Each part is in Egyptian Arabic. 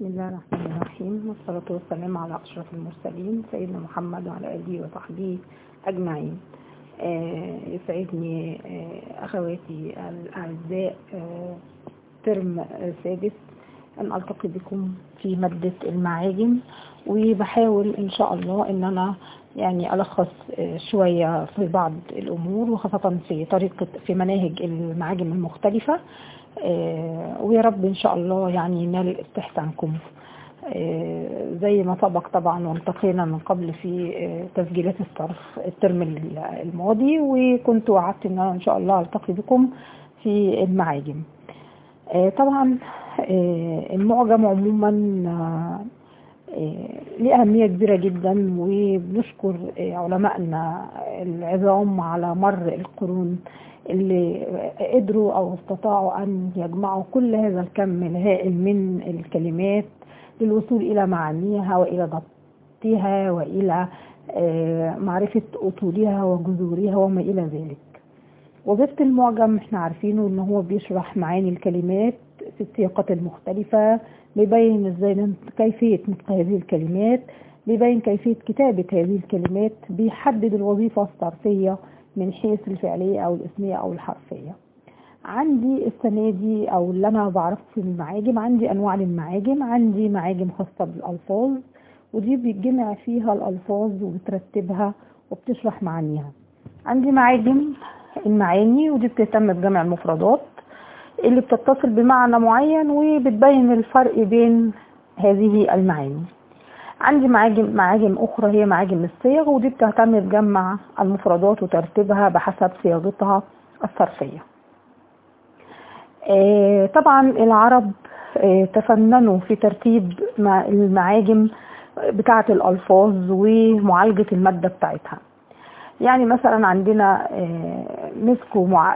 بسم الله الرحمن الرحيم والصلاة والسلام على أشرف المرسلين سيدنا محمد وعلى آله وصحبه أجمعين آه، يسعدني آه، أخواتي الأعزاء آه، ترم سادس أن ألتقي بكم في مادة المعاجم وبحاول إن شاء الله إن أنا يعني ألخص شوية في بعض الأمور وخاصة في طريقة في مناهج المعاجم المختلفة ويا رب إن شاء الله يعني ينال استحسانكم زي ما سبق طبعا والتقينا من قبل في تسجيلات الصرف الترم الماضي وكنت وعدت ان انا ان شاء الله التقي بكم في المعاجم طبعا المعجم عموما ليه أهمية كبيرة جدا وبنشكر علمائنا العظام على مر القرون اللي قدروا أو استطاعوا أن يجمعوا كل هذا الكم الهائل من الكلمات للوصول إلى معانيها وإلى ضبطها وإلى معرفة أصولها وجذورها وما إلى ذلك وظيفة المعجم احنا عارفينه ان هو بيشرح معاني الكلمات في السياقات المختلفة بيبين ازاي كيفية نطق هذه الكلمات بيبين كيفية كتابة هذه الكلمات بيحدد الوظيفة الصرفية من حيث الفعلية او الاسمية او الحرفية عندي السنة دي او اللي انا بعرفه في المعاجم عندي انواع للمعاجم عندي معاجم خاصة بالالفاظ ودي بيتجمع فيها الالفاظ وبترتبها وبتشرح معانيها عندي معاجم المعاني ودي بتهتم بجمع المفردات اللي بتتصل بمعنى معين وبتبين الفرق بين هذه المعاني عندي معاجم معاجم اخرى هي معاجم الصيغ ودي بتهتم بجمع المفردات وترتيبها بحسب صياغتها الصرفيه آه طبعا العرب آه تفننوا في ترتيب المعاجم بتاعه الالفاظ ومعالجه الماده بتاعتها يعني مثلا عندنا مسكوا مع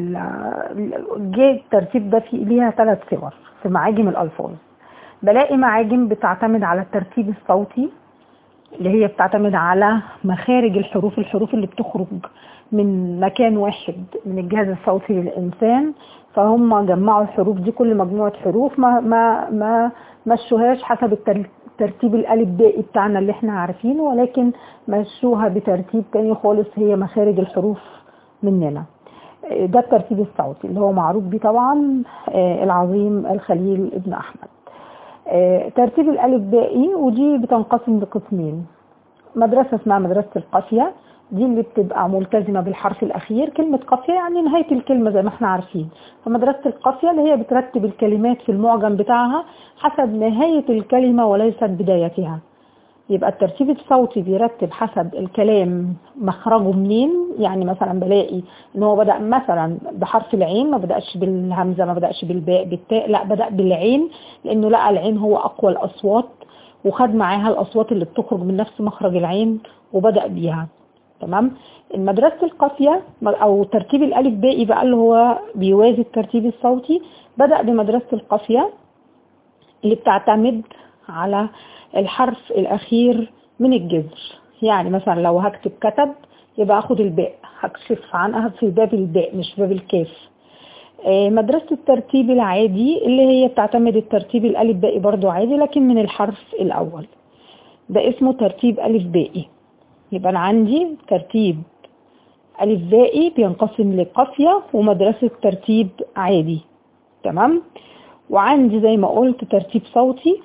جه الترتيب ده في ليها ثلاث صور في معاجم الالفاظ بلاقي معاجم بتعتمد على الترتيب الصوتي اللي هي بتعتمد على مخارج الحروف الحروف اللي بتخرج من مكان واحد من الجهاز الصوتي للانسان فهم جمعوا الحروف دي كل مجموعه حروف ما ما ما مشوهاش حسب الترتيب ترتيب الالف باقي بتاعنا اللي احنا عارفينه ولكن مشوها بترتيب تاني خالص هي مخارج الحروف مننا ده الترتيب الصوتي اللي هو معروف بيه طبعا العظيم الخليل ابن احمد ترتيب الالف باقي ودي بتنقسم لقسمين مدرسة اسمها مدرسة القافية دي اللي بتبقى ملتزمة بالحرف الأخير كلمة قافية يعني نهاية الكلمة زي ما احنا عارفين فمدرسة القافية اللي هي بترتب الكلمات في المعجم بتاعها حسب نهاية الكلمة وليست بدايتها يبقى الترتيب الصوتي بيرتب حسب الكلام مخرجه منين يعني مثلا بلاقي ان هو بدأ مثلا بحرف العين ما بدأش بالهمزة ما بدأش بالباء بالتاء لا بدأ بالعين لانه لقى العين هو اقوى الاصوات وخد معاها الاصوات اللي بتخرج من نفس مخرج العين وبدأ بيها تمام المدرسة القافية او ترتيب الالف باقي بقى اللي هو بيوازي الترتيب الصوتي بدأ بمدرسة القافية اللي بتعتمد على الحرف الاخير من الجذر يعني مثلا لو هكتب كتب يبقى اخد الباء هكشف عنها في باب الباء مش باب الكاف مدرسة الترتيب العادي اللي هي بتعتمد الترتيب الالف باقي برضو عادي لكن من الحرف الاول ده اسمه ترتيب الف باقي يبقى أنا عندي ترتيب ألف بائي بينقسم لقافية ومدرسة ترتيب عادي تمام وعندي زي ما قلت ترتيب صوتي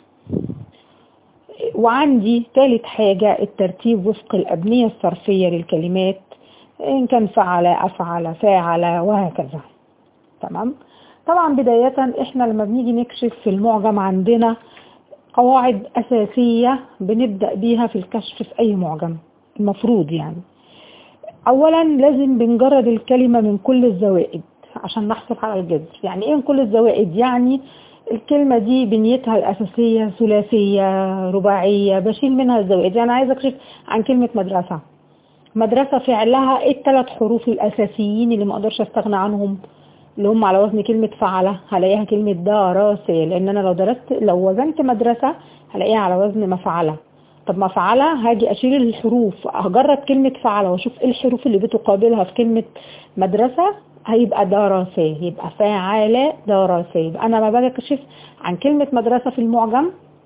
وعندي ثالث حاجة الترتيب وفق الأبنية الصرفية للكلمات إن كان فعل أفعل فاعل وهكذا تمام طبعا بداية احنا لما بنيجي نكشف في المعجم عندنا قواعد أساسية بنبدأ بيها في الكشف في أي معجم المفروض يعني اولا لازم بنجرد الكلمة من كل الزوائد عشان نحصل على الجذر يعني ايه من كل الزوائد يعني الكلمة دي بنيتها الاساسية ثلاثية رباعية بشيل منها الزوائد يعني عايزة اكشف عن كلمة مدرسة مدرسة فعلها ايه الثلاث حروف الاساسيين اللي ما اقدرش استغنى عنهم اللي هم على وزن كلمة فعلة هلاقيها كلمة دراسة لان انا لو درست لو وزنت مدرسة هلاقيها على وزن مفعلة طب ما فعلة هاجي اشيل الحروف هجرد كلمة فعلة واشوف ايه الحروف اللي بتقابلها في كلمة مدرسة هيبقى دراسة يبقى فاعل دراسة يبقى انا ما باجي اكشف عن كلمة مدرسة في المعجم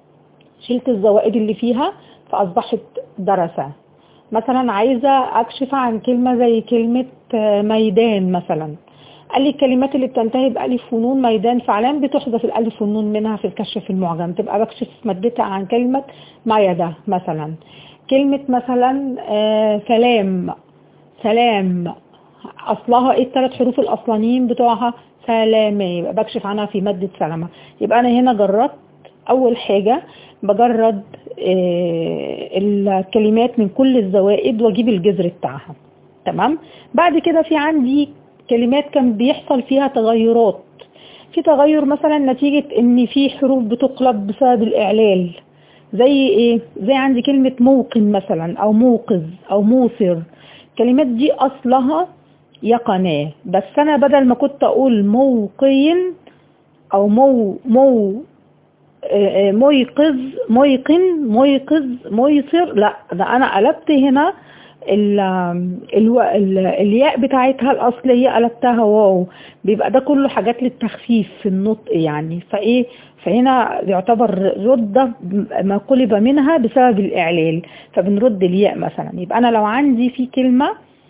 شلت الزوائد اللي فيها فأصبحت درسة مثلا عايزة أكشف عن كلمة زي كلمة ميدان مثلا قال لي الكلمات اللي بتنتهي بألف ونون ميدان فعلان بتحذف الألف والنون منها في الكشف في المعجم تبقى بكشف مادتها عن كلمة ميدة مثلا كلمة مثلا آه سلام سلام أصلها إيه الثلاث حروف الأصلانيين بتوعها سلامة يبقى بكشف عنها في مادة سلامة يبقى أنا هنا جردت أول حاجة بجرد آه الكلمات من كل الزوائد واجيب الجذر بتاعها تمام بعد كده في عندي كلمات كان بيحصل فيها تغيرات في تغير مثلا نتيجة ان في حروف بتقلب بسبب الاعلال زي ايه زي عندي كلمة موقن مثلا او موقظ او موثر الكلمات دي اصلها يقناه بس انا بدل ما كنت اقول موقين او مو مو ميقظ ميقن ميقظ ميصر لا ده انا قلبت هنا ال ال ال الياء بتاعتها الاصليه قلبتها واو بيبقى ده كله حاجات للتخفيف في النطق يعني فايه فهنا يعتبر رد ما قلب منها بسبب الاعلال فبنرد الياء مثلا يبقى انا لو عندي في كلمه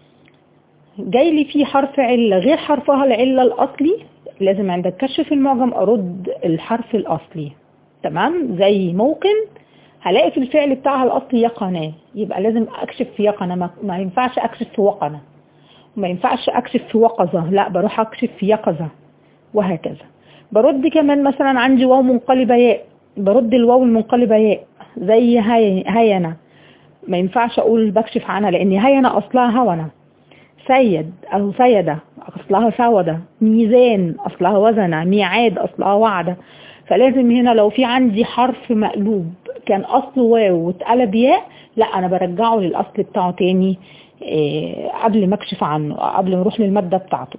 جاي لي فيه حرف عله غير حرفها العله الاصلي لازم عند الكشف في المعجم ارد الحرف الاصلي تمام زي موقن هلاقي في الفعل بتاعها الاصلي يقناه يبقى لازم اكشف في يقنه ما, ما ينفعش اكشف في وقنه وما ينفعش اكشف في وقظه لا بروح اكشف في يقظه وهكذا برد كمان مثلا عندي واو منقلبه ياء برد الواو المنقلبه ياء زي هي هينه ما ينفعش اقول بكشف عنها لان هينه اصلها هونه سيد او سيده اصلها سوده ميزان اصلها وزنه ميعاد اصلها وعده فلازم هنا لو في عندي حرف مقلوب كان اصله واو واتقلب ياء لا انا برجعه للاصل بتاعه تاني إيه قبل ما اكشف عنه قبل ما اروح للماده بتاعته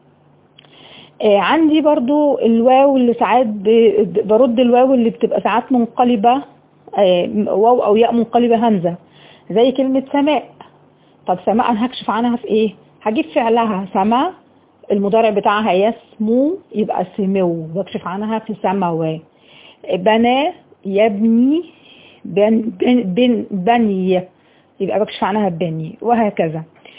إيه عندي برضو الواو اللي ساعات برد الواو اللي بتبقى ساعات منقلبه إيه واو او ياء منقلبه همزه زي كلمه سماء طب سماء انا هكشف عنها في ايه هجيب فعلها سماء المضارع بتاعها يسمو يبقى سمو بكشف عنها في سماوات بنى يبني بن بن بن بني يبقى بكشف عنها بني وهكذا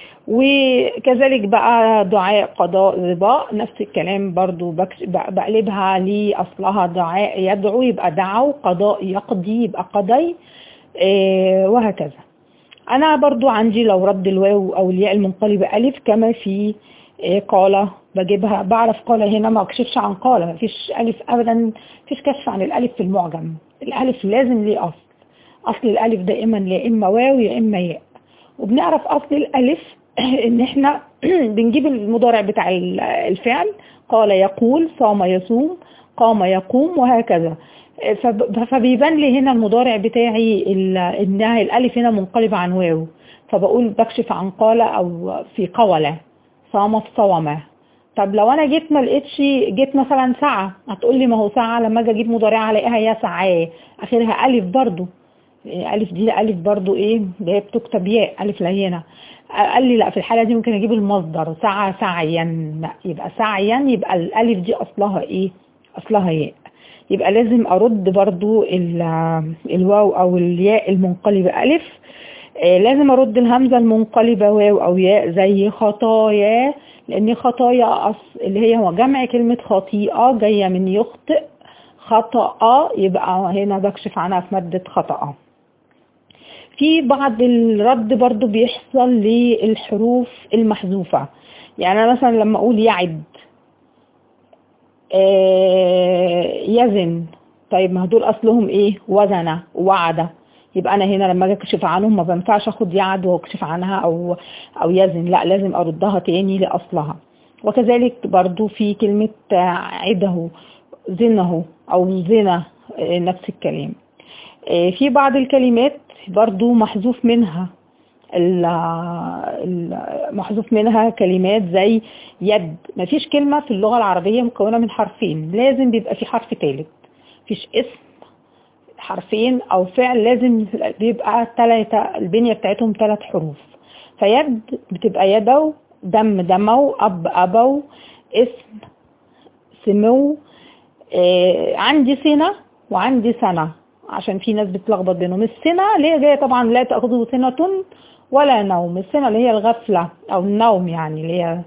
وكذلك بقى دعاء قضاء رضاء نفس الكلام برضو بقلبها لأصلها دعاء يدعو يبقى دعو قضاء يقضي يبقى قضي وهكذا أنا برضو عندي لو رد الواو أو الياء المنقلبة ألف كما في قال بجيبها بعرف قال هنا ما اكشفش عن قال ما فيش ألف أبدا فيش كشف عن الألف في المعجم الألف لازم ليه أصل أصل الألف دائما يا إما واو يا إما ياء وبنعرف أصل الألف إن إحنا بنجيب المضارع بتاع الفعل قال يقول صام يصوم قام يقوم وهكذا فبيبان لي هنا المضارع بتاعي إنها الألف هنا منقلبة عن واو فبقول بكشف عن قال أو في قولة صام في صومه طب لو انا جيت ما لقيتش جيت مثلا ساعة هتقول لي ما هو ساعة لما اجي اجيب مضارعة الاقيها يا ساعة اخرها الف برضو الف دي الف برضو ايه ده هي بتكتب ياء الف لينة قال لي لا في الحالة دي ممكن اجيب المصدر ساعة سعيا يبقى سعيا يبقى الالف دي اصلها ايه اصلها ياء يبقى لازم ارد برضو الواو او الياء المنقلبة الف لازم ارد الهمزة المنقلبة واو او ياء زي خطايا لان خطايا أصل اللي هي هو جمع كلمة خطيئة جاية من يخطئ خطأ يبقى هنا بكشف عنها في مادة خطأ في بعض الرد برضو بيحصل للحروف المحذوفة يعني أنا مثلا لما اقول يعد يزن طيب ما دول اصلهم ايه وزنة وعده يبقى انا هنا لما اجي اكشف عنهم ما بنفعش اخد يعد واكشف عنها او او يزن لا لازم اردها تاني لاصلها وكذلك برضو في كلمة عده زنه او زنا نفس الكلام في بعض الكلمات برضو محذوف منها محذوف منها كلمات زي يد مفيش كلمة في اللغة العربية مكونة من حرفين لازم بيبقى في حرف ثالث مفيش اسم حرفين او فعل لازم بيبقى ثلاثة البنية بتاعتهم ثلاث حروف فيد بتبقى يدو دم دمو اب ابو اسم سمو آه عندي سنة وعندي سنة عشان في ناس بتلخبط بينهم السنة اللي هي جاية طبعا لا تأخذه سنة ولا نوم السنة اللي هي الغفلة أو النوم يعني اللي هي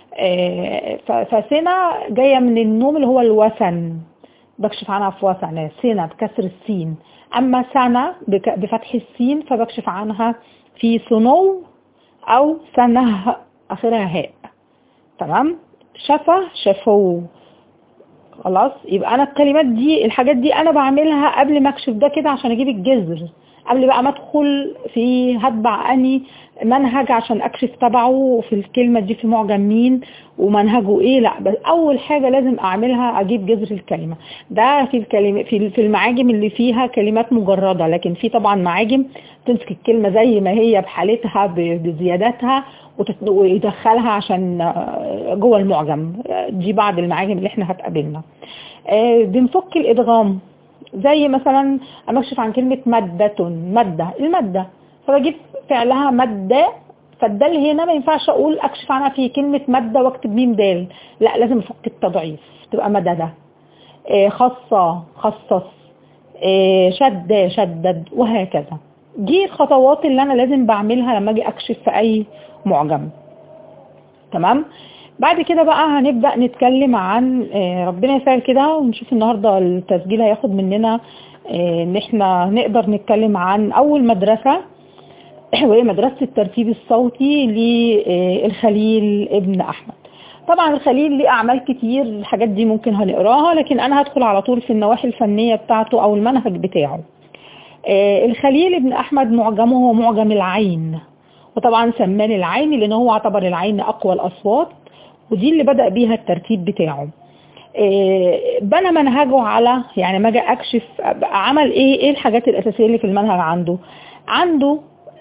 آه، فسنة جاية من النوم اللي هو الوثن بكشف عنها في وثن سنة بكسر السين أما سنة بفتح السين فبكشف عنها في سنو أو سنه آخرها هاء تمام شفا شفو خلاص يبقى أنا الكلمات دي الحاجات دي أنا بعملها قبل ما أكشف ده كده عشان أجيب الجذر قبل بقى ما ادخل في هتبع اني منهج عشان اكشف تبعه في الكلمة دي في معجم مين ومنهجه ايه لا بس اول حاجة لازم اعملها اجيب جذر الكلمة ده في الكلمة في في المعاجم اللي فيها كلمات مجردة لكن في طبعا معاجم تمسك الكلمة زي ما هي بحالتها بزياداتها ويدخلها عشان جوه المعجم دي بعض المعاجم اللي احنا هتقابلنا بنفك الادغام زي مثلا اما اكشف عن كلمة مادة مادة المادة فبجيب فعلها مادة فالدال هنا ما ينفعش اقول اكشف عنها في كلمة مادة واكتب ميم دال لا لازم افك التضعيف تبقى مددة إيه خاصة خصص إيه شد شدد وهكذا دي الخطوات اللي انا لازم بعملها لما اجي اكشف في اي معجم تمام بعد كده بقى هنبدأ نتكلم عن ربنا يسهل كده ونشوف النهاردة التسجيل هياخد مننا ان احنا نقدر نتكلم عن اول مدرسة وهي مدرسة الترتيب الصوتي للخليل ابن احمد طبعا الخليل ليه اعمال كتير الحاجات دي ممكن هنقراها لكن انا هدخل على طول في النواحي الفنية بتاعته او المنهج بتاعه الخليل ابن احمد معجمه هو معجم العين وطبعا سمان العين لان هو اعتبر العين اقوى الاصوات ودي اللي بدأ بيها الترتيب بتاعه بنى منهجه على يعني ما جاء اكشف عمل ايه ايه الحاجات الاساسيه اللي في المنهج عنده عنده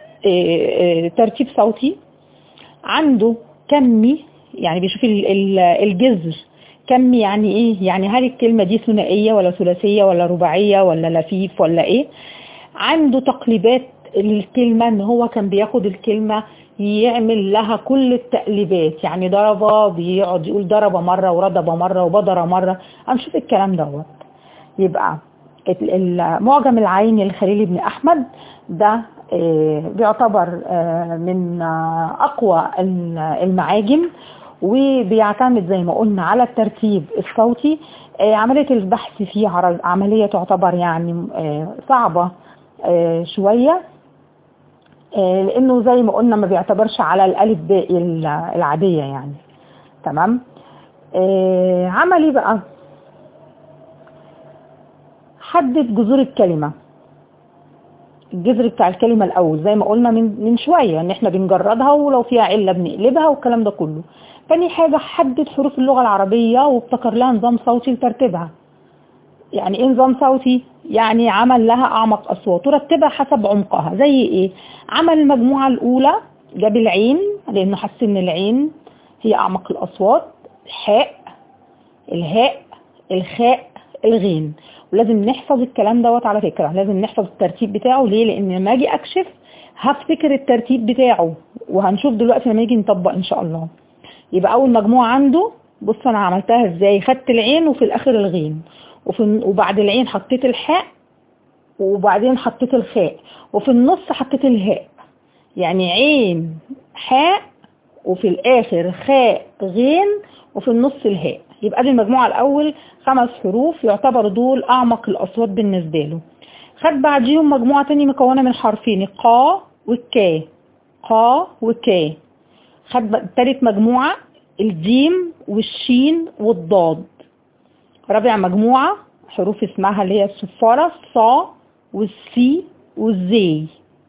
ترتيب صوتي عنده كمي يعني بيشوف الجذر كمي يعني ايه يعني هل الكلمه دي ثنائيه ولا ثلاثيه ولا رباعيه ولا لفيف ولا ايه عنده تقليبات للكلمه ان هو كان بياخد الكلمه يعمل لها كل التقليبات يعني ضربة بيقعد يقول ضرب مرة وردب مرة وبدر مرة هنشوف الكلام دوت يبقى معجم العين الخليل بن أحمد ده بيعتبر من أقوى المعاجم وبيعتمد زي ما قلنا على الترتيب الصوتي عملية البحث فيه عملية تعتبر يعني صعبة شوية لانه زي ما قلنا ما بيعتبرش على الالف باء العادية يعني تمام عمل ايه بقى حدد جذور الكلمة الجذر بتاع الكلمة الاول زي ما قلنا من, من شوية ان احنا بنجردها ولو فيها علة بنقلبها والكلام ده كله تاني حاجة حدد حروف اللغة العربية وابتكر لها نظام صوتي لترتيبها يعني ايه نظام صوتي يعني عمل لها اعمق اصوات ورتبها حسب عمقها زي ايه عمل المجموعة الاولى جاب العين لانه حس ان العين هي اعمق الاصوات الحاء الهاء الخاء الغين ولازم نحفظ الكلام دوت على فكرة لازم نحفظ الترتيب بتاعه ليه لان لما اجي اكشف هفتكر الترتيب بتاعه وهنشوف دلوقتي لما يجي نطبق ان شاء الله يبقى اول مجموعة عنده بص انا عملتها ازاي خدت العين وفي الاخر الغين وفي وبعد العين حطيت الحاء وبعدين حطيت الخاء وفي النص حطيت الهاء يعني عين حاء وفي الاخر خاء غين وفي النص الهاء يبقى دي المجموعة الاول خمس حروف يعتبر دول اعمق الاصوات بالنسبة له خد بعديهم مجموعة تانية مكونة من حرفين قا والكا قا وكا خد تالت مجموعة الجيم والشين والضاد رابع مجموعة حروف اسمها اللي هي الصفارة صا والسي والزي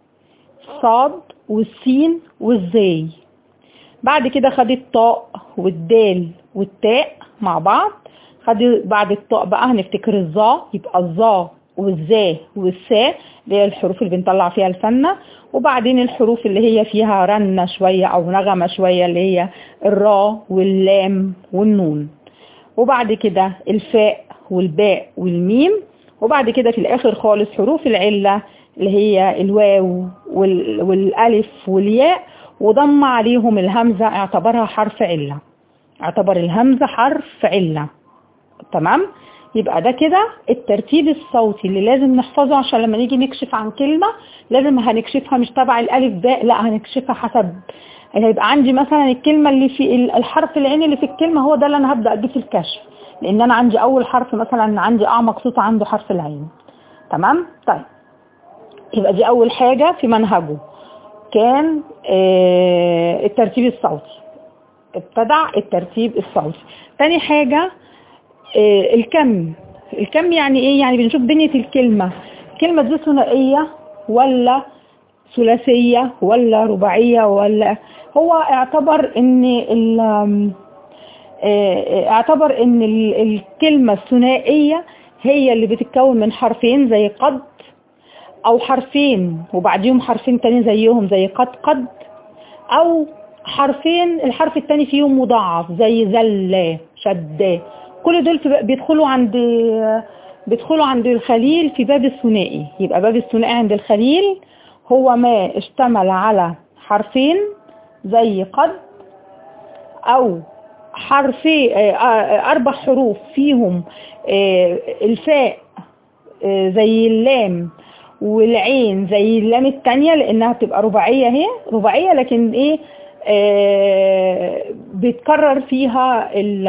صاد والسين والزي بعد كده خد الطاء والدال والتاء مع بعض خد بعد الطاء بقى هنفتكر الظا يبقى الظا والزا والسا اللي هي الحروف اللي بنطلع فيها الفنة وبعدين الحروف اللي هي فيها رنة شوية او نغمة شوية اللي هي الراء واللام والنون وبعد كده الفاء والباء والميم وبعد كده في الاخر خالص حروف العلة اللي هي الواو والالف والياء وضم عليهم الهمزة اعتبرها حرف علة اعتبر الهمزة حرف علة تمام يبقى ده كده الترتيب الصوتي اللي لازم نحفظه عشان لما نيجي نكشف عن كلمة لازم هنكشفها مش تبع الألف باء لا هنكشفها حسب هيبقى عندي مثلا الكلمة اللي في الحرف العين اللي في الكلمة هو ده اللي أنا هبدأ أجيه في الكشف لأن أنا عندي أول حرف مثلا عندي أعمق صوت عنده حرف العين تمام طيب يبقى دي أول حاجة في منهجه كان آه الترتيب الصوتي ابتدع الترتيب الصوتي تاني حاجة آه الكم الكم يعني ايه يعني بنشوف بنية الكلمة الكلمة دي ثنائية ولا ثلاثية ولا رباعية ولا هو اعتبر ان اعتبر ان الكلمة الثنائية هي اللي بتتكون من حرفين زي قد او حرفين وبعديهم حرفين تاني زيهم زي قد قد او حرفين الحرف التاني فيهم مضاعف زي زل شد كل دول بيدخلوا عند بيدخلوا عند الخليل في باب الثنائي يبقى باب الثنائي عند الخليل هو ما اشتمل على حرفين زي قد او حرفي اربع حروف فيهم الفاء زي اللام والعين زي اللام التانية لانها بتبقى رباعية هي رباعية لكن ايه آه بتكرر فيها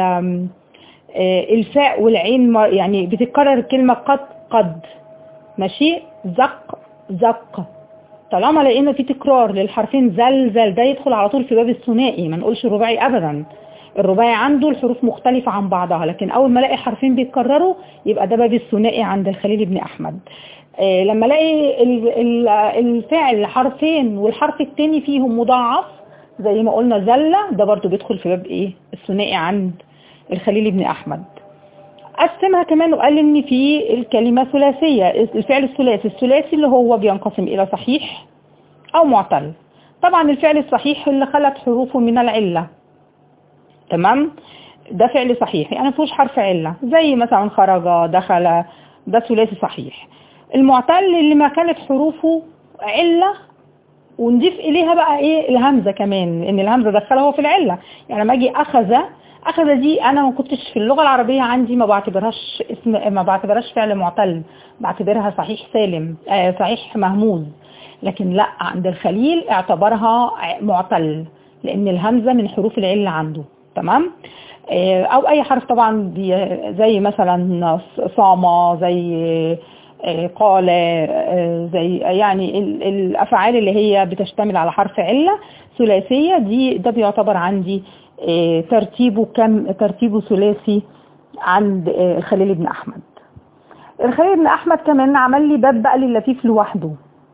الفاء والعين يعني بتتكرر الكلمة قد قد ماشي زق زق طالما لقينا في تكرار للحرفين زل زل ده يدخل على طول في باب الثنائي ما نقولش الرباعي ابدا الرباعي عنده الحروف مختلفة عن بعضها لكن اول ما الاقي حرفين بيتكرروا يبقى ده باب الثنائي عند الخليل بن احمد آه لما الاقي الفعل حرفين والحرف التاني فيهم مضاعف زي ما قلنا زلة ده برضو بيدخل في باب ايه الثنائي عند الخليل بن احمد قسمها كمان وقال ان في الكلمة ثلاثية الفعل الثلاثي الثلاثي اللي هو بينقسم الى صحيح او معتل طبعا الفعل الصحيح اللي خلت حروفه من العلة تمام ده فعل صحيح يعني فيهوش حرف علة زي مثلا خرج دخل ده ثلاثي صحيح المعتل اللي ما كانت حروفه علة ونضيف اليها بقى ايه الهمزة كمان لان الهمزة دخلها هو في العلة يعني لما اجي اخذ اخذ دي انا ما كنتش في اللغة العربية عندي ما بعتبرهاش اسم ما بعتبرهاش فعل معتل بعتبرها صحيح سالم آه صحيح مهموز لكن لا عند الخليل اعتبرها معتل لان الهمزة من حروف العلة عنده تمام آه او اي حرف طبعا زي مثلا صامة زي قال زي يعني الافعال اللي هي بتشتمل على حرف علة ثلاثية دي ده بيعتبر عندي ترتيبه كم ترتيبه ثلاثي عند الخليل بن احمد الخليل بن احمد كمان عمل لي باب بقى لللفيف لوحده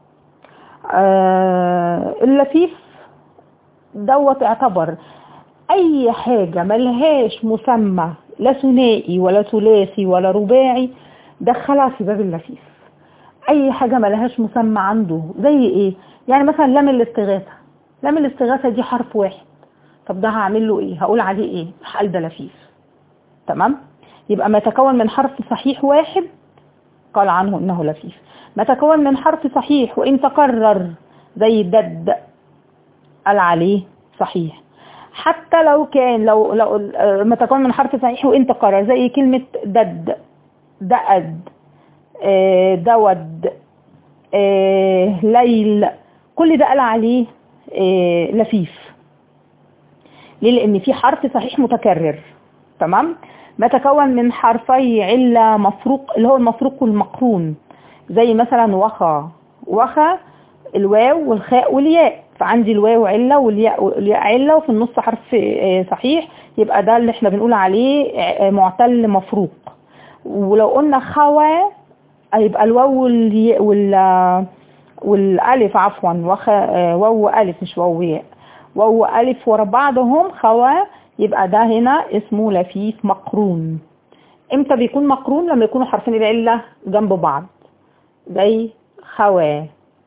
اللفيف دوت اعتبر اي حاجة ملهاش مسمى لا ثنائي ولا ثلاثي ولا رباعي دخلها في باب اللفيف اي حاجة ملهاش مسمى عنده زي ايه يعني مثلا لام الاستغاثة لام الاستغاثة دي حرف واحد طب ده هعمل له ايه هقول عليه ايه قال ده لفيف تمام يبقى ما تكون من حرف صحيح واحد قال عنه انه لفيف ما تكون من حرف صحيح وان تكرر زي دد قال عليه صحيح حتى لو كان لو لو ما تكون من حرف صحيح وان تكرر زي كلمة دد دقد آه دود آه ليل كل ده قال عليه آه لفيف ليه لان في حرف صحيح متكرر تمام ما تكون من حرفي علة مفروق اللي هو المفروق والمقرون زي مثلا وخا وخا الواو والخاء والياء فعندي الواو علة والياء, والياء علة وفي النص حرف صحيح يبقى ده اللي احنا بنقول عليه معتل مفروق ولو قلنا خوا هيبقى الواو وال والالف عفوا وخا واو الف مش واو ياء واو الف ورا بعضهم خوا يبقى ده هنا اسمه لفيف مقرون امتى بيكون مقرون لما يكونوا حرفين العله جنب بعض زي خوا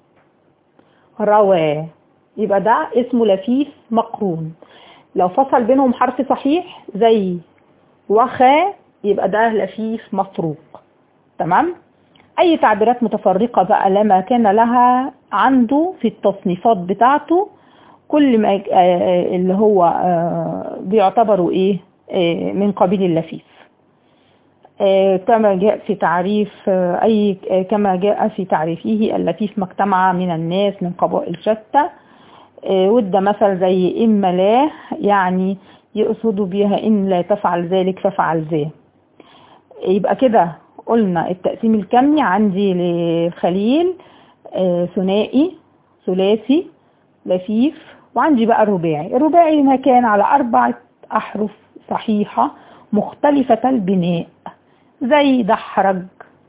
روا يبقى ده اسمه لفيف مقرون لو فصل بينهم حرف صحيح زي وخا يبقى ده لفيف مفروق تمام اي تعبيرات متفرقة بقى لما كان لها عنده في التصنيفات بتاعته كل ما اللي هو بيعتبروا ايه من قبيل اللفيف كما جاء في تعريف أي كما جاء في تعريفه اللطيف ما اجتمع من الناس من قبائل شتى وده مثل زي إما لا يعني يقصد بها إن لا تفعل ذلك ففعل ذا يبقى كده قلنا التقسيم الكمي عندي لخليل ثنائي ثلاثي لفيف وعندي بقى الرباعي الرباعي ما كان على أربعة أحرف صحيحة مختلفة البناء زي دحرج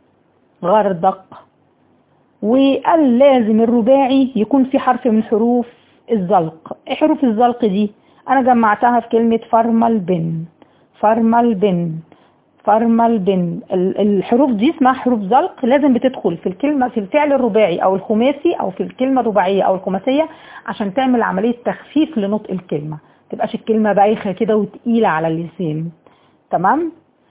غردق وقال لازم الرباعي يكون في حرف من حروف الزلق ايه حروف الزلق دي انا جمعتها في كلمة فرمل بن فرمل بن فرمل بن الحروف دي اسمها حروف زلق لازم بتدخل في الكلمة في الفعل الرباعي او الخماسي او في الكلمة الرباعية او الخماسية عشان تعمل عملية تخفيف لنطق الكلمة تبقاش الكلمة بايخة كده وتقيلة على اللسان تمام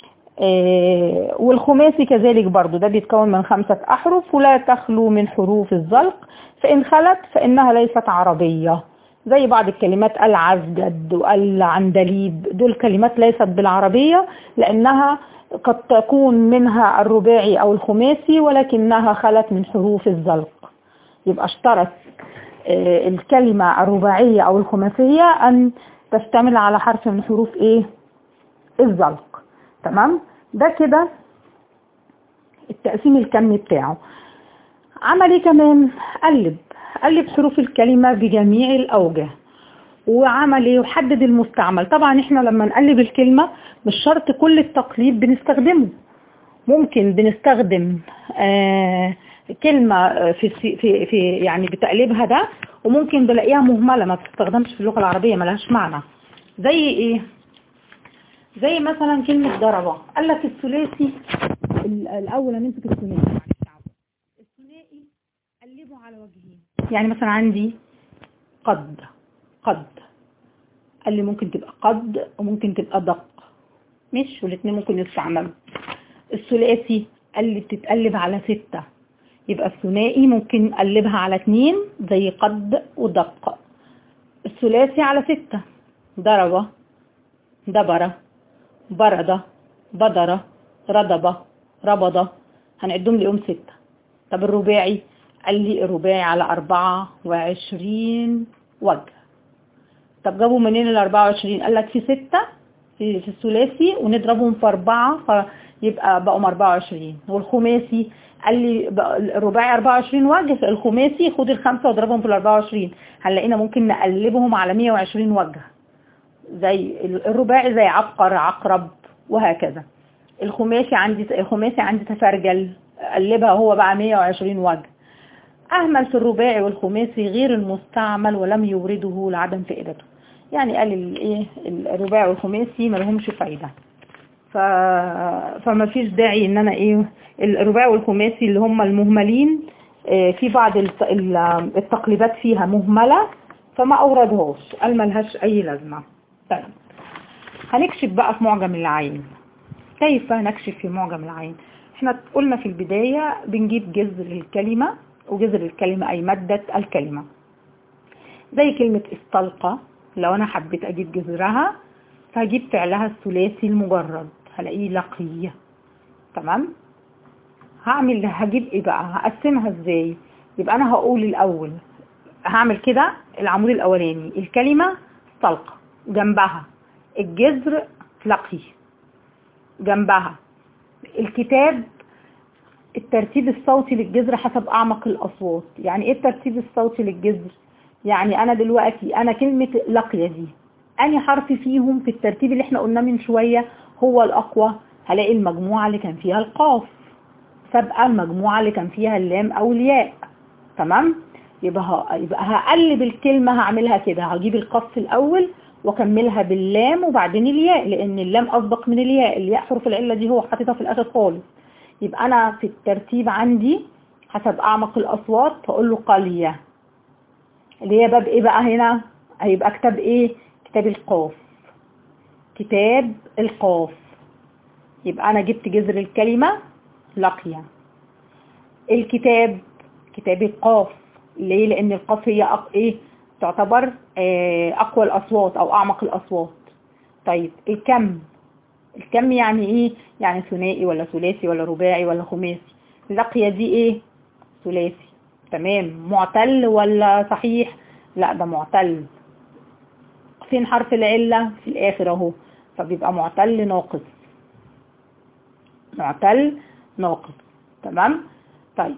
آه والخماسي كذلك برضو ده بيتكون من خمسة أحرف ولا تخلو من حروف الزلق فإن خلت فإنها ليست عربية زي بعض الكلمات العزجد والعندليب دول كلمات ليست بالعربية لأنها قد تكون منها الرباعي أو الخماسي ولكنها خلت من حروف الزلق يبقى اشترط آه الكلمة الرباعية أو الخماسية أن تشتمل على حرف من حروف إيه الزلق تمام ده كده التقسيم الكمي بتاعه عمل ايه كمان قلب قلب حروف الكلمة بجميع الأوجه وعمل ايه وحدد المستعمل طبعا احنا لما نقلب الكلمة مش شرط كل التقليب بنستخدمه ممكن بنستخدم آه كلمة في, في, في يعني بتقليبها ده وممكن بلاقيها مهملة ما بتستخدمش في اللغة العربية ملهاش معنى زي ايه زي مثلا كلمة ضربة قال لك الثلاثي الأول نمسك الثنائي الثنائي قلبه على وجهين يعني مثلا عندي قد قد قال لي ممكن تبقى قد وممكن تبقى دق مش والاثنين ممكن يستعملوا الثلاثي قال لي بتتقلب على ستة يبقى الثنائي ممكن نقلبها على اتنين زي قد ودق الثلاثي على ستة ضربة دبرة بردة بدرة ردبة ربضة هنعدهم ليوم ستة طب الرباعي قال لي الرباعي على أربعة وعشرين وجه طب جابوا منين ال 24 قال لك في ستة في, في الثلاثي ونضربهم في أربعة فيبقى بقوا 24 والخماسي قال لي الرباعي 24 وجه الخماسي خد الخمسة واضربهم في ال 24 هنلاقينا ممكن نقلبهم على 120 وجه زي الرباعي زي عبقر عقرب وهكذا الخماسي عندي الخماسي عندي تفرجل قلبها هو بقى 120 وجه أهمل في الرباعي والخماسي غير المستعمل ولم يورده لعدم فائدته يعني قال الايه الرباعي والخماسي ما لهمش فايدة ف... فما فيش داعي ان انا ايه الرباعي والخماسي اللي هم المهملين في بعض التقليبات فيها مهملة فما اوردهاش قال ملهاش اي لازمة طيب هنكشف بقى في معجم العين كيف نكشف في معجم العين احنا قلنا في البداية بنجيب جذر الكلمة وجذر الكلمة أي مادة الكلمة زي كلمة استلقى لو أنا حبيت أجيب جذرها فهجيب فعلها الثلاثي المجرد هلاقيه لقية تمام هعمل هجيب ايه بقى هقسمها ازاي يبقى انا هقول الاول هعمل كده العمود الاولاني الكلمة استلقى جنبها الجذر لقي جنبها الكتاب الترتيب الصوتي للجذر حسب أعمق الأصوات يعني إيه الترتيب الصوتي للجذر يعني أنا دلوقتي أنا كلمة لقية دي أني حرف فيهم في الترتيب اللي احنا قلناه من شوية هو الأقوى هلاقي المجموعة اللي كان فيها القاف سابقة المجموعة اللي كان فيها اللام أو الياء تمام يبقى, يبقى هقلب الكلمة هعملها كده هجيب القاف الأول واكملها باللام وبعدين الياء لأن اللام أسبق من الياء الياء حروف العلة دي هو حاططها في الآخر خالص يبقى أنا في الترتيب عندي حسب أعمق الأصوات هقول له قلية اللي هي باب إيه بقى هنا هيبقى كتاب إيه كتاب القاف كتاب القاف يبقى أنا جبت جذر الكلمة لقية الكتاب كتاب القاف ليه لأن القاف هي أق... إيه تعتبر أقوى الأصوات أو أعمق الأصوات طيب الكم الكم يعني ايه يعني ثنائي ولا ثلاثي ولا رباعي ولا خماسي لقي دي ايه ثلاثي تمام معتل ولا صحيح لا ده معتل فين حرف العلة في الاخر اهو فبيبقى معتل ناقص معتل ناقص تمام طيب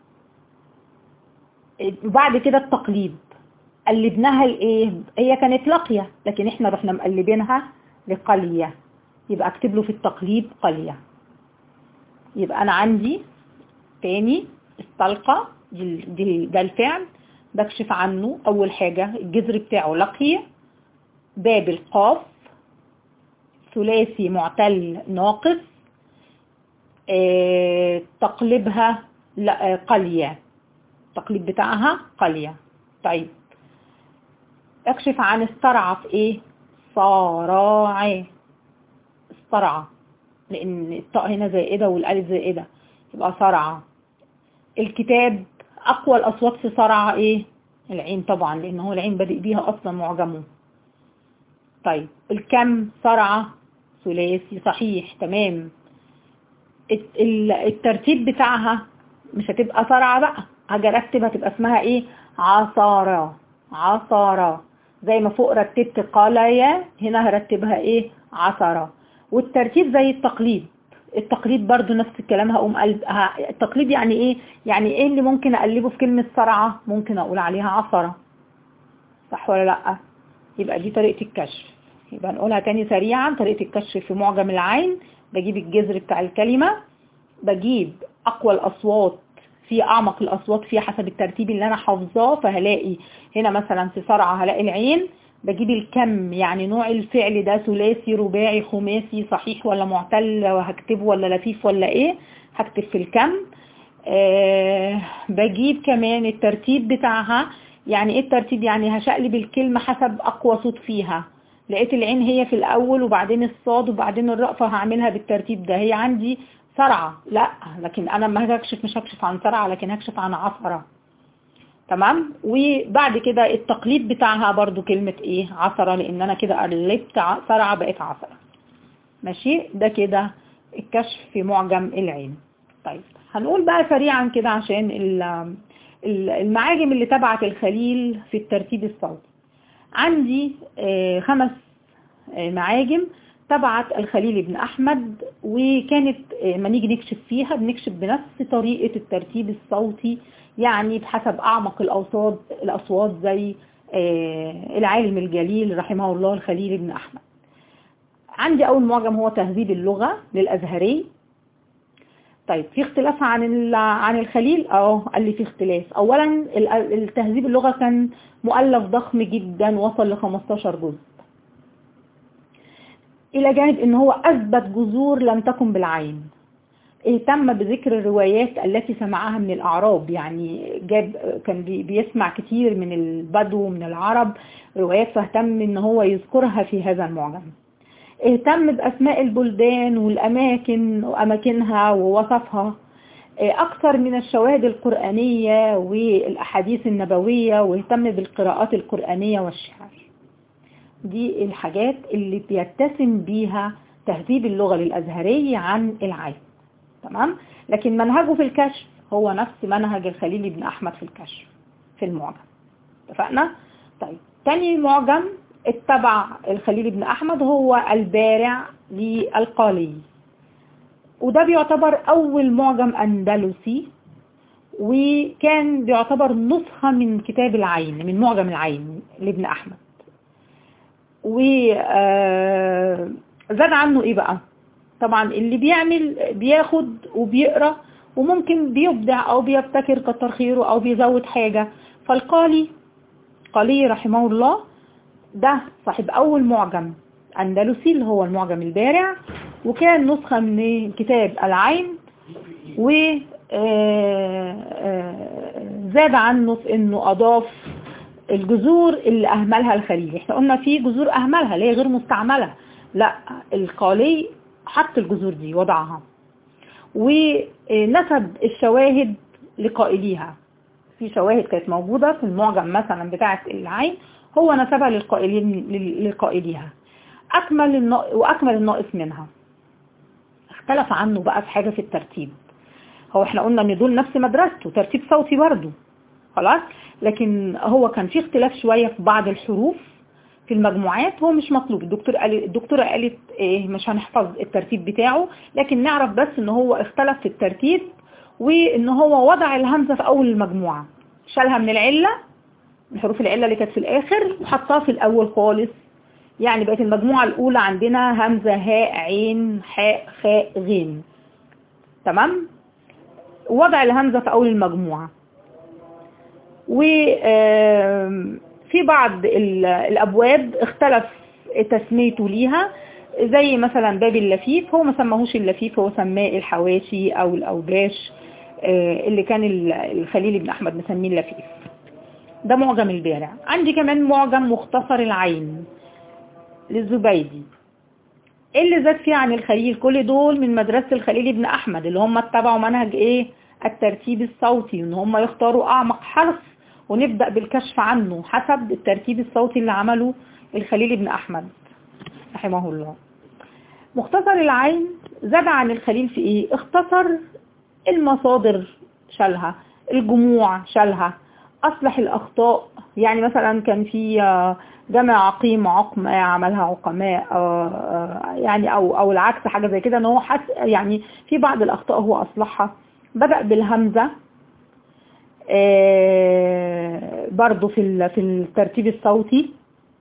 وبعد كده التقليب قلبناها لايه هي كانت لاقيه لكن احنا رحنا مقلبينها لقليه يبقى اكتب له في التقليب قليه يبقى انا عندي تاني استلقى دي دي ده الفعل بكشف عنه اول حاجه الجذر بتاعه لقي باب القاف ثلاثي معتل ناقص اه تقلبها لا قليه التقليد بتاعها قلية طيب اكشف عن الصرعة في ايه صراع الصرعة لان الطاء هنا زائدة والالف زائدة يبقى صرعة الكتاب اقوى الاصوات في صرعة ايه العين طبعا لان هو العين بادئ بيها اصلا معجمه طيب الكم صرعة ثلاثي صحيح تمام الترتيب بتاعها مش هتبقى صرعة بقى هاجي ارتب هتبقى اسمها ايه عصارة عصارة زي ما فوق رتبت قلايا هنا هرتبها ايه عصارة والترتيب زي التقليد التقليد برضو نفس الكلام هقوم قلب التقليد يعني ايه يعني ايه اللي ممكن اقلبه في كلمة صرعة ممكن اقول عليها عصرة صح ولا لا يبقى دي طريقة الكشف يبقى نقولها تاني سريعا طريقة الكشف في معجم العين بجيب الجذر بتاع الكلمة بجيب اقوى الاصوات في اعمق الاصوات فيها حسب الترتيب اللي انا حافظاه فهلاقي هنا مثلا في صرعة هلاقي العين بجيب الكم يعني نوع الفعل ده ثلاثي رباعي خماسي صحيح ولا معتل وهكتبه ولا لفيف ولا ايه هكتب في الكم آه بجيب كمان الترتيب بتاعها يعني ايه الترتيب يعني هشقلب الكلمة حسب اقوى صوت فيها لقيت العين هي في الاول وبعدين الصاد وبعدين الراء فهعملها بالترتيب ده هي عندي صرعة لا لكن انا ما هكشف مش هكشف عن صرعة لكن هكشف عن عصرة تمام وبعد كده التقليد بتاعها برضو كلمة ايه عصرة لان انا كده قلبت صرعة بقت عصرة ماشي ده كده الكشف في معجم العين طيب هنقول بقى سريعا كده عشان المعاجم اللي تبعت الخليل في الترتيب الصوتي عندي خمس معاجم تبعت الخليل بن أحمد وكانت ما نيجي نكشف فيها بنكشف بنفس طريقة الترتيب الصوتي يعني بحسب أعمق الأصوات الأصوات زي العالم الجليل رحمه الله الخليل بن أحمد عندي أول معجم هو تهذيب اللغة للأزهري طيب في اختلاف عن عن الخليل اه قال لي في اختلاف اولا التهذيب اللغة كان مؤلف ضخم جدا وصل ل 15 جزء الى جانب ان هو اثبت جذور لم تكن بالعين اهتم بذكر الروايات التي سمعها من الاعراب يعني جاب كان بيسمع كتير من البدو ومن العرب روايات فاهتم ان هو يذكرها في هذا المعجم اهتم باسماء البلدان والاماكن واماكنها ووصفها اكثر من الشواهد القرآنية والاحاديث النبوية واهتم بالقراءات القرآنية والشعر دي الحاجات اللي بيتسم بيها تهذيب اللغة للأزهري عن العين تمام لكن منهجه في الكشف هو نفس منهج الخليل بن أحمد في الكشف في المعجم اتفقنا طيب تاني معجم اتبع الخليل بن أحمد هو البارع للقالي وده بيعتبر أول معجم أندلسي وكان بيعتبر نسخة من كتاب العين من معجم العين لابن أحمد وزاد عنه ايه بقى طبعا اللي بيعمل بياخد وبيقرا وممكن بيبدع او بيبتكر كتر خيره او بيزود حاجة فالقالي قالي رحمه الله ده صاحب اول معجم اندلسي اللي هو المعجم البارع وكان نسخة من كتاب العين و زاد عنه في انه اضاف الجذور اللي اهملها الخليل احنا قلنا في جذور اهملها اللي هي غير مستعملة لا القالي حط الجذور دي وضعها ونسب الشواهد لقائليها في شواهد كانت موجودة في المعجم مثلا بتاعة العين هو نسبها للقائلين لقائليها أكمل الناقص وأكمل الناقص منها اختلف عنه بقى في حاجة في الترتيب هو احنا قلنا ان دول نفس مدرسته ترتيب صوتي برضه خلاص لكن هو كان في اختلاف شوية في بعض الحروف في المجموعات هو مش مطلوب الدكتور قال الدكتوره قالت ايه مش هنحفظ الترتيب بتاعه لكن نعرف بس ان هو اختلف في الترتيب وان هو وضع الهمزه في اول المجموعه شالها من العله من حروف العله اللي كانت في الاخر وحطها في الاول خالص يعني بقت المجموعه الاولى عندنا همزه هاء عين حاء خاء غين تمام وضع الهمزه في اول المجموعه و في بعض الأبواب اختلف تسميته ليها زي مثلا باب اللفيف هو ما سماهوش اللفيف هو سماه الحواشي أو الأوباش اللي كان الخليل بن أحمد مسميه اللفيف ده معجم البارع عندي كمان معجم مختصر العين للزبيدي اللي زاد فيه عن الخليل كل دول من مدرسة الخليل بن أحمد اللي هم اتبعوا منهج ايه الترتيب الصوتي ان هم يختاروا أعمق حرف ونبدأ بالكشف عنه حسب الترتيب الصوتي اللي عمله الخليل بن أحمد رحمه الله مختصر العين زاد عن الخليل في ايه اختصر المصادر شالها الجموع شالها أصلح الأخطاء يعني مثلا كان في جمع عقيم عقمة عملها عقماء يعني أو, أو العكس حاجة زي كده ان هو حس يعني في بعض الأخطاء هو أصلحها بدأ بالهمزة برضو في في الترتيب الصوتي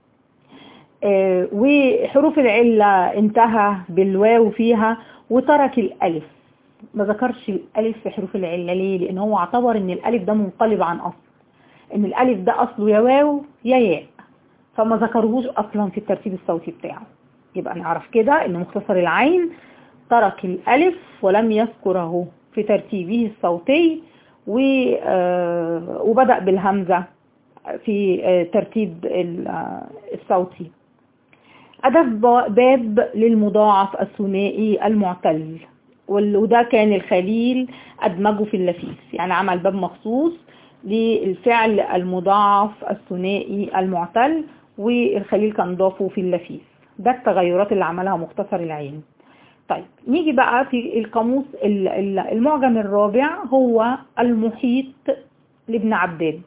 وحروف العلة انتهى بالواو فيها وترك الألف ما ذكرش الألف في حروف العلة ليه لأن هو اعتبر ان الألف ده منقلب عن أصل ان الألف ده أصله يا واو يا ياء فما ذكرهوش أصلا في الترتيب الصوتي بتاعه يبقى نعرف كده ان مختصر العين ترك الألف ولم يذكره في ترتيبه الصوتي وبدأ بالهمزة في ترتيب الصوتي أضاف باب للمضاعف الثنائي المعتل وده كان الخليل أدمجه في اللفيف يعني عمل باب مخصوص للفعل المضاعف الثنائي المعتل والخليل كان ضافه في اللفيف ده التغيرات اللي عملها مختصر العين طيب نيجي بقى في القاموس المعجم الرابع هو المحيط لابن عباد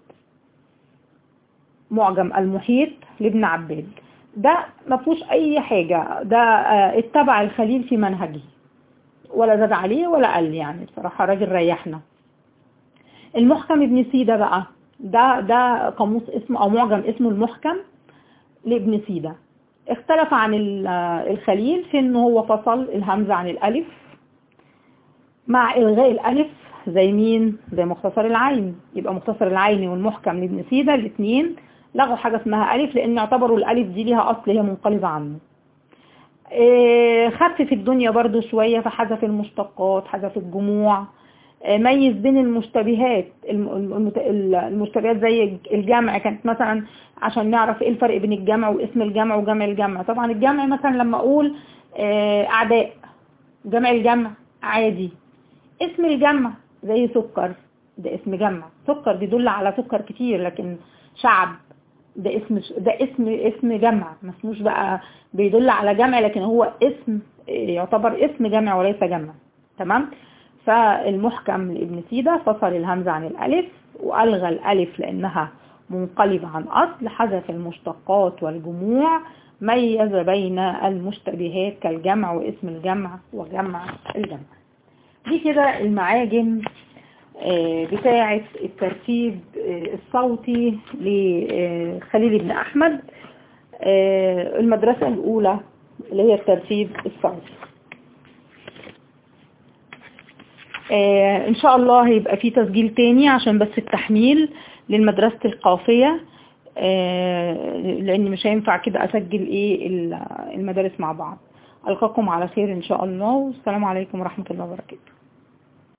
معجم المحيط لابن عباد ده ما فيهوش اي حاجة ده اتبع الخليل في منهجه ولا زاد عليه ولا قل يعني بصراحة راجل ريحنا المحكم ابن سيدة بقى ده ده قاموس اسمه او معجم اسمه المحكم لابن سيدة اختلف عن الخليل في انه هو فصل الهمزة عن الالف مع الغاء الالف زي مين زي مختصر العين يبقى مختصر العين والمحكم لابن سيدة الاثنين لغوا حاجة اسمها الف لان اعتبروا الالف دي ليها اصل هي منقلبة عنه خفف الدنيا برضو شوية فحذف المشتقات حذف الجموع ميز بين المشتبهات المشتبهات زي الجمع كانت مثلا عشان نعرف ايه الفرق بين الجمع واسم الجمع وجمع الجمع طبعا الجمع مثلا لما اقول اعداء جمع الجمع عادي اسم الجمع زي سكر ده اسم جمع سكر بيدل على سكر كتير لكن شعب ده اسم ده اسم اسم جمع ما اسموش بقى بيدل على جمع لكن هو اسم يعتبر اسم جمع وليس جمع تمام فالمحكم لابن سيدة فصل الهمزة عن الألف وألغى الألف لأنها منقلبة عن أصل حذف المشتقات والجموع ميز بين المشتبهات كالجمع واسم الجمع وجمع الجمع دي كده المعاجم بتاعة الترتيب الصوتي لخليل بن أحمد المدرسة الأولى اللي هي الترتيب الصوتي آه ان شاء الله هيبقى في تسجيل تاني عشان بس التحميل للمدرسة القافية آه لان مش هينفع كده اسجل ايه المدارس مع بعض القاكم على خير ان شاء الله والسلام عليكم ورحمة الله وبركاته